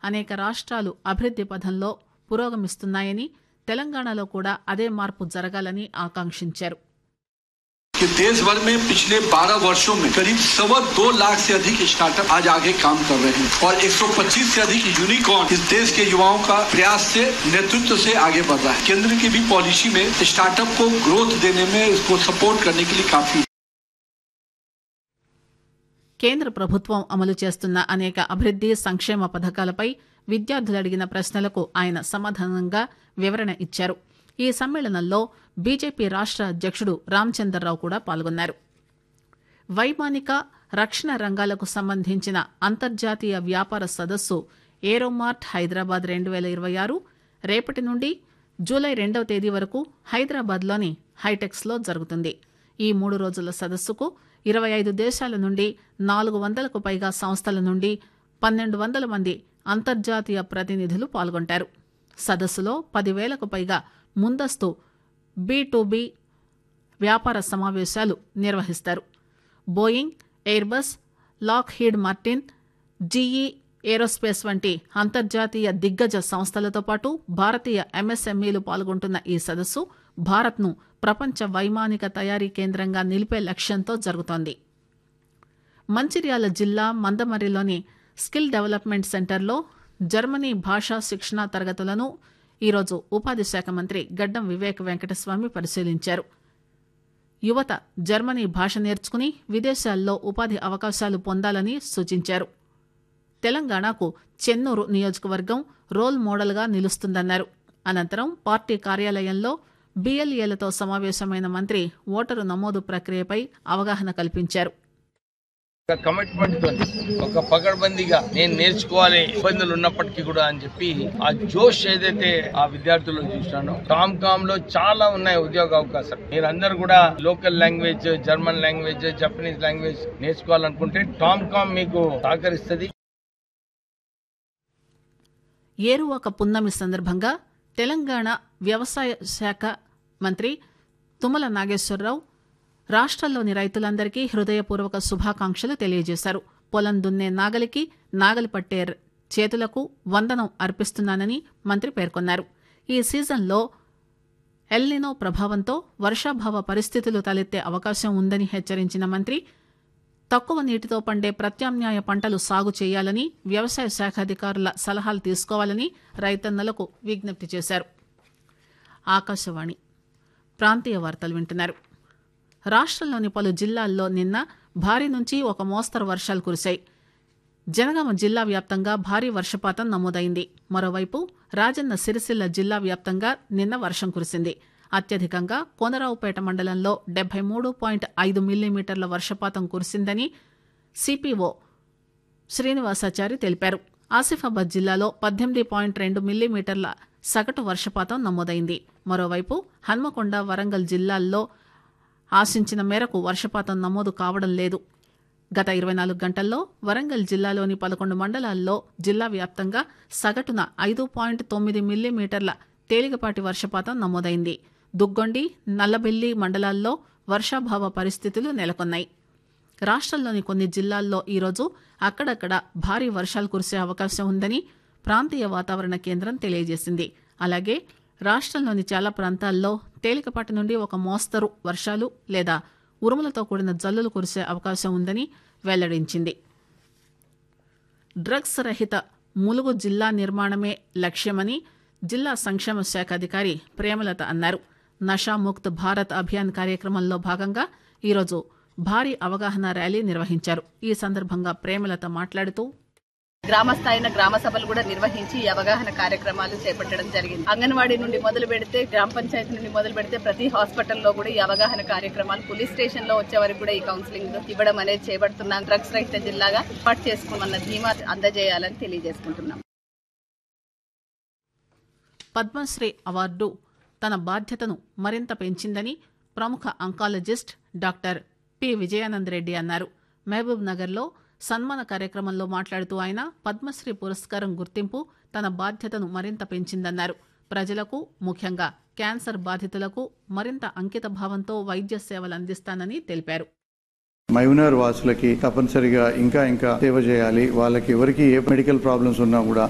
అనేక రాష్ట్రాలు అభివృద్ది పథంలో పురోగమిస్తున్నాయని తెలంగాణలో కూడా అదే మార్పు జరగాలని ఆకాంక్షించారు कि देश भर में पिछले 12 वर्षों में करीब सवा दो लाख से अधिक स्टार्टअप आज आगे काम कर रहे हैं और 125 से अधिक यूनिकॉर्न इस देश के युवाओं का प्रयास से नेतृत्व से आगे बढ़ रहा है केंद्र की भी पॉलिसी में स्टार्टअप को ग्रोथ देने में इसको सपोर्ट करने के लिए काफी కేంద్ర ప్రభుత్వం అమలు చేస్తున్న అనేక అభివృద్ది సంక్షేమ పథకాలపై విద్యార్థులు అడిగిన ప్రశ్నలకు ఆయన సమాధానంగా వివరణ ఇచ్చారు ఈ సమ్మేళనంలో బీజేపీ రాష్ట అధ్యక్షుడు రామచందర్రావు కూడా పాల్గొన్నారు వైమానిక రక్షణ రంగాలకు సంబంధించిన అంతర్జాతీయ వ్యాపార సదస్సు ఏరోమార్ట్ హైదరాబాద్ రెండు వేల ఇరవై ఆరు రేపటి నుండి జూలై రెండవ తేదీ వరకు హైదరాబాద్లోని హైటెక్స్లో జరుగుతుంది ఈ మూడు రోజుల సదస్సుకు ఇరవై ఐదు దేశాల నుండి నాలుగు వందలకు పైగా సంస్థల నుండి పన్నెండు వందల మంది అంతర్జాతీయ ప్రతినిధులు పాల్గొంటారు సదస్సులో పదివేలకు పైగా ముందస్తు బీ టు బీ వ్యాపార సమావేశాలు నిర్వహిస్తారు Boeing Airbus Lockheed Martin GE aerospace వంటి అంతర్జాతీయ దిగ్గజ సంస్థలతో పాటు భారతీయ ఎంఎస్ఎంఈలు పాల్గొంటున్న ఈ సదస్సు భారత్ను ప్రపంచ వైమానిక తయారీ కేంద్రంగా నిలిపే లక్ష్యంతో జరుగుతోంది మంచిర్యాల జిల్లా మందమర్రిలోని స్కిల్ డెవలప్మెంట్ సెంటర్లో జర్మనీ భాషా శిక్షణా తరగతులను ఈరోజు ఉపాధి శాఖ మంత్రి గడ్డం వివేక్ వెంకటస్వామి పరిశీలించారు యువత జర్మనీ భాష నేర్చుకుని విదేశాల్లో ఉపాధి అవకాశాలు పొందాలని సూచించారు తెలంగాణకు చెన్నూరు నియోజకవర్గం రోల్ మోడల్గా నిలుస్తుందన్నారు అనంతరం పార్టీ కార్యాలయంలో బీఎల్ఏలతో సమావేశమైన మంత్రి ఓటరు నమోదు ప్రక్రియపై అవగాహన కల్పించారు ఒక కమిట్మెంట్ తో ఒక పకడ్బందీగా నేను నేర్చుకోవాలి ఇబ్బందులు ఉన్నప్పటికీ కూడా అని చెప్పి ఆ జోష్ ఏదైతే ఆ విద్యార్థుల్లో చూసినానో టామ్ కామ్ లో చాలా ఉన్నాయి ఉద్యోగ అవకాశాలు మీరందరూ కూడా local language German language Japanese language నేర్చుకోవాలనుకుంటే టామ్ కామ్ మీకు సహకరిస్తుంది ఏరువాక పున్నమి సందర్భంగా తెలంగాణ వ్యవసాయ శాఖ మంత్రి తుమ్మల నాగేశ్వరరావు రాష్ట్రంలోని రైతులందరికీ హృదయపూర్వక శుభాకాంక్షలు తెలియజేశారు పొలం దున్నే నాగలికి నాగలి పట్టే చేతులకు వందనం అర్పిస్తున్నానని మంత్రి పేర్కొన్నారు ఈ సీజన్లో ఎల్నినో ప్రభావంతో వర్షాభావ పరిస్థితులు తలెత్తే అవకాశం ఉందని హెచ్చరించిన మంత్రి తక్కువ నీటితో పండే ప్రత్యామ్నాయ పంటలు సాగు చేయాలని వ్యవసాయ శాఖ అధికారుల సలహాలు తీసుకోవాలని రైతన్నలకు విజ్ఞప్తి చేశారు ఆకాశవాణి ప్రాంతీయ వార్తలు వింటున్నారు రాష్ట్రంలోని పలు జిల్లాల్లో నిన్న భారీ నుంచి ఒక మోస్తరు వర్షాలు కురిశాయి జనగామ జిల్లా వ్యాప్తంగా భారీ వర్షపాతం నమోదైంది మరోవైపు రాజన్న సిరిసిల్ల జిల్లా వ్యాప్తంగా నిన్న వర్షం కురిసింది అత్యధికంగా కోనరావుపేట మండలంలో డెబ్బై మూడు పాయింట్ ఐదు మిల్లీమీటర్ల వర్షపాతం కురిసిందని సిపిఓ శ్రీనివాసాచారి తెలిపారు ఆసిఫాబాద్ జిల్లాలో పద్దెనిమిది పాయింట్ రెండు మిల్లీమీటర్ల సగటు వర్షపాతం నమోదైంది మరోవైపు హన్మకొండ వరంగల్ జిల్లాల్లో ఆశించిన మేరకు వర్షపాతం నమోదు కావడం లేదు గత ఇరవై నాలుగు గంటల్లో వరంగల్ జిల్లాలోని పదకొండు మండలాల్లో జిల్లా వ్యాప్తంగా సగటున ఐదు పాయింట్ తొమ్మిది మిల్లీమీటర్ల తేలికపాటి వర్షపాతం నమోదైంది దుగ్గొండి నల్లబెల్లి మండలాల్లో వర్షాభావ పరిస్థితులు నెలకొన్నాయి రాష్ట్రంలోని కొన్ని జిల్లాల్లో ఈరోజు అక్కడక్కడ భారీ వర్షాలు కురిసే అవకాశం ఉందని ప్రాంతీయ వాతావరణ కేంద్రం తెలియజేసింది అలాగే రాష్ట్రంలోని చాలా ప్రాంతాల్లో తేలికపాటి నుండి ఒక మోస్తరు వర్షాలు లేదా ఉరుములతో కూడిన జల్లులు కురిసే అవకాశం ఉందని వెల్లడించింది డ్రగ్స్ రహిత ములుగు జిల్లా నిర్మాణమే లక్ష్యమని జిల్లా సంక్షేమ శాఖ అధికారి ప్రేమలత అన్నారు నషాముక్త్ భారత్ అభియాన్ కార్యక్రమంలో భాగంగా ఈరోజు భారీ అవగాహన ర్యాలీ నిర్వహించారు ఈ సందర్భంగా ప్రేమలత మాట్లాడుతూ గ్రామ స్థాయిన గ్రామ సభలు కూడా నిర్వహించి ఈ అవగాహన కార్యక్రమాలు చేపట్టడం జరిగింది అంగన్వాడీ నుండి మొదలు పెడితే గ్రామ పంచాయతీ నుండి మొదలు పెడితే ప్రతి హాస్పిటల్లో కూడా ఈ అవగాహన కార్యక్రమాలు పోలీస్ స్టేషన్ లో వచ్చే వరకు కూడా ఈ కౌన్సిలింగ్ ఇవ్వడం అనేది చేపడుతున్నాం డ్రగ్స్ రహిత జిల్లాగా ఏర్పాటు చేసుకున్న ధీమా అందజేయాలని తెలియజేసుకుంటున్నాం పద్మశ్రీ అవార్డు తన బాధ్యతను మరింత పెంచిందని ప్రముఖ oncologist doctor P Vijayanand Reddy అన్నారు మహబూబ్ నగర్లో సన్మాన కార్యక్రమంలో మాట్లాడుతూ ఆయన పద్మశ్రీ పురస్కారం గుర్తింపు తన బాధ్యతను మరింత పెంచిందన్నారు ప్రజలకు ముఖ్యంగా క్యాన్సర్ బాధితులకు మరింత అంకిత భావంతో వైద్య సేవలు అందిస్తానని తెలిపారు మైనర్ వాసులకి తప్పనిసరిగా ఇంకా ఇంకా సేవ చేయాలి వాళ్ళకి ఎవరికి ఏ మెడికల్ ప్రాబ్లమ్స్ ఉన్నా కూడా